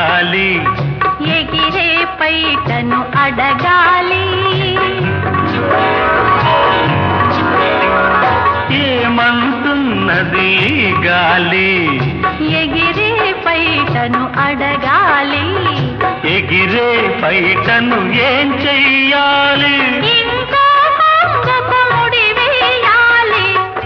గాలి ఎగిరే పైటను అడగాలి ఏమంటున్నది ఈ గాలి ఎగిరే పైటను అడగాలి ఎగిరే పైటను ఏం చెయ్యాలి ఇంకో కొంగకు ముడి వేయాలి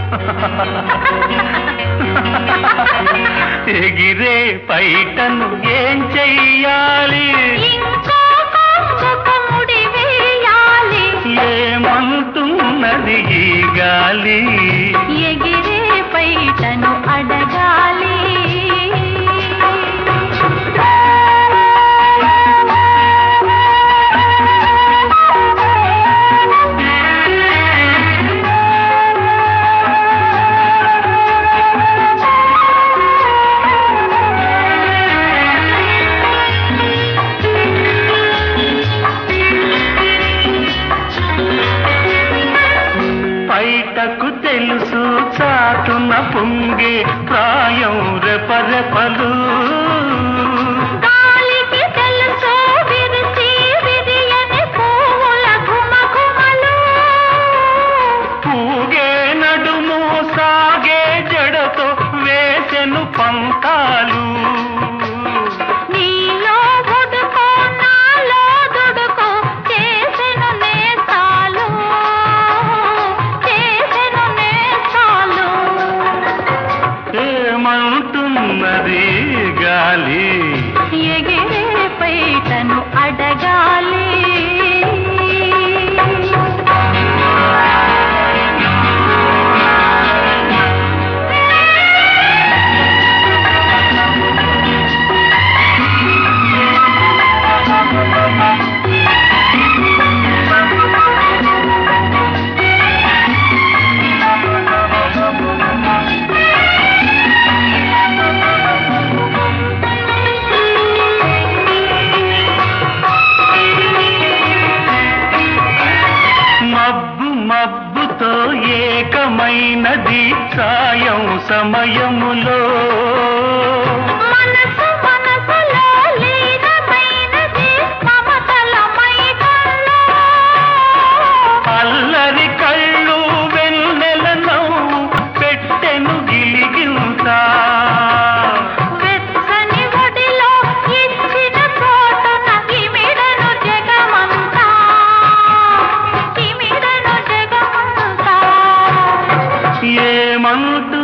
ఎగిరే పైటను ఏం చెయ్యాలి ఇంకో కొంగకు ముడి వేయాలి ఏమంటున్నది ఈ గాలి ఎగిరే పైటను అడగాలి బయటకు తెలుసు చాటున పొంగే ప్రాయం రెపరెపలు గాలికి తెలుసు విరిసి విరియని పువ్వుల ఘుమఘుమలు పూగే నడుము సాగే జడతో వేసెను పంతాలు నీలో ఉడుకో నాలో దుడుకో చేసెను నేస్తాలు చేసెను నేస్తాలు ఏమంటున్నది గాలి ఎగిరే పైటను అడగాలి మబ్బు మబ్బుతో ఏకమైనది సాయం సమయములో మనసు మనసులో లీనమైనది మమతల మైకంలో అల్లరి కళ్ళు వెన్నెల నవ్వు పెట్టెను గిలిగింత వెచ్చని ఒడిలో ఇచ్చిన చోటున ఇమిడను జగమంతా ఇమిడను జగమంతా ఏమంటు